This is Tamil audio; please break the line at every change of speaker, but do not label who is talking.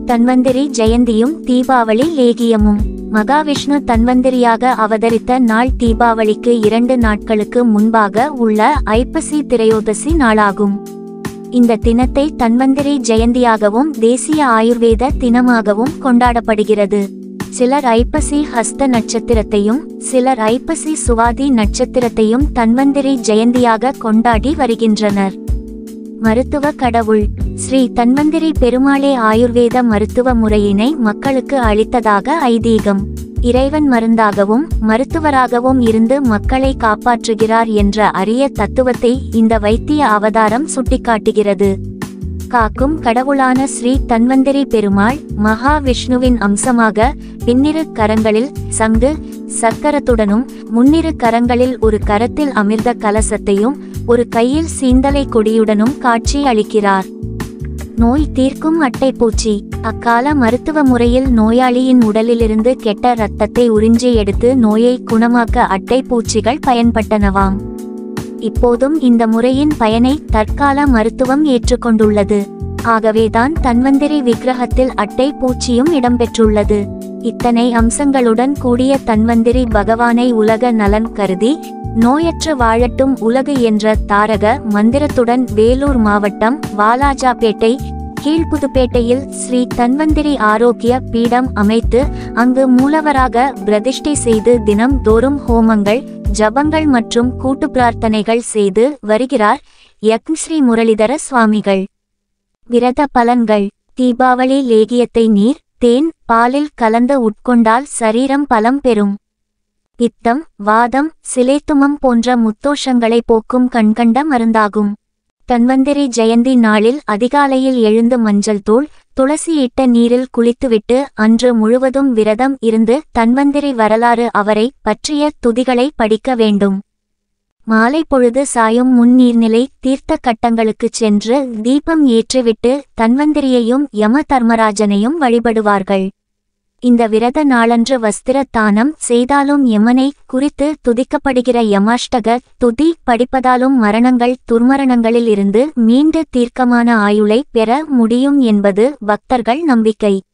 தன்வந்திரி ஜெயந்தியும் தீபாவளி லேகியமும் மகாவிஷ்ணு தன்வந்திரியாக அவதரித்த நாள் தீபாவளிக்கு இரண்டு நாட்களுக்கு முன்பாக உள்ள ஐப்பசி திரையோதசி நாளாகும் இந்த தினத்தை தன்வந்திரி ஜெயந்தியாகவும் தேசிய ஆயுர்வேத தினமாகவும் கொண்டாடப்படுகிறது சிலர் ஐப்பசி ஹஸ்த நட்சத்திரத்தையும் சிலர் ஐப்பசி சுவாதி நட்சத்திரத்தையும் தன்வந்திரி ஜெயந்தியாக கொண்டாடி வருகின்றனர் மருத்துவ கடவுள் ஸ்ரீ தன்வந்திரி பெருமாளே ஆயுர்வேத மருத்துவ முறையினை மக்களுக்கு அளித்ததாக ஐதீகம் இறைவன் மருந்தாகவும் மருத்துவராகவும் இருந்து மக்களை காப்பாற்றுகிறார் என்ற அரிய தத்துவத்தை இந்த வைத்திய அவதாரம் சுட்டிக்காட்டுகிறது காக்கும் கடவுளான ஸ்ரீ தன்வந்திரி பெருமாள் மகாவிஷ்ணுவின் அம்சமாக பின்னிரு கரங்களில் சங்கு சக்கரத்துடனும் முன்னிரு கரங்களில் ஒரு கரத்தில் அமிர்த கலசத்தையும் ஒரு கையில் சீந்தலை கொடியுடனும் காட்சி அளிக்கிறார் நோய் தீர்க்கும் அட்டைப்பூச்சி அக்கால மருத்துவ முறையில் நோயாளியின் உடலிலிருந்து கெட்ட இரத்தத்தை உறிஞ்சி எடுத்து நோயை குணமாக்க அட்டைப்பூச்சிகள் பயன்பட்டனவாம் இப்போதும் இந்த முறையின் பயனை தற்கால மருத்துவம் ஏற்றுக்கொண்டுள்ளது ஆகவேதான் தன்வந்திரி விக்கிரகத்தில் அட்டை பூச்சியும் இடம்பெற்றுள்ளது இத்தனை அம்சங்களுடன் கூடிய தன்வந்திரி பகவானை உலக நலன் கருதி நோயற்று வாழட்டும் உலகு என்ற தாரக மந்திரத்துடன் வேலூர் மாவட்டம் வாலாஜாபேட்டை கீழ்புதுப்பேட்டையில் ஸ்ரீ தன்வந்திரி ஆரோக்கிய பீடம் அமைத்து அங்கு மூலவராக பிரதிஷ்டை செய்து தினம் தோறும் ஹோமங்கள் ஜபங்கள் மற்றும் கூட்டு பிரார்த்தனைகள் செய்து வருகிறார் யக்ஞ் ஸ்ரீ முரளிதர சுவாமிகள் விரத பலன்கள் தீபாவளி லேகியத்தை நீர் தேன் பாலில் கலந்து உட்கொண்டால் சரீரம் பலம் பெறும் பித்தம் வாதம் சிலேத்துமம் போன்ற முத்தோஷங்களை போக்கும் கண்கண்ட மருந்தாகும் தன்வந்திரி ஜெயந்தி நாளில் அதிகாலையில் எழுந்து மஞ்சள் தூள் துளசி இட்ட நீரில் குளித்துவிட்டு அன்று முழுவதும் விரதம் இருந்து தன்வந்திரி வரலாறு அவரை பற்றிய துதிகளை படிக்க வேண்டும் மாலை பொழுது சாயும் முன் நீர்நிலை தீர்த்த கட்டங்களுக்குச் சென்று தீபம் ஏற்றிவிட்டு தன்வந்திரியையும் யம தர்மராஜனையும் வழிபடுவார்கள் இந்த விரத நாளன்று வஸ்திர தானம் செய்தாலும் யமனை குறித்து துதிக்கப்படுகிற யமாஷ்டக துதி படிப்பதாலும் மரணங்கள் துர்மரணங்களில் இருந்து மீண்டு தீர்க்கமான ஆயுளை பெற முடியும் என்பது பக்தர்கள் நம்பிக்கை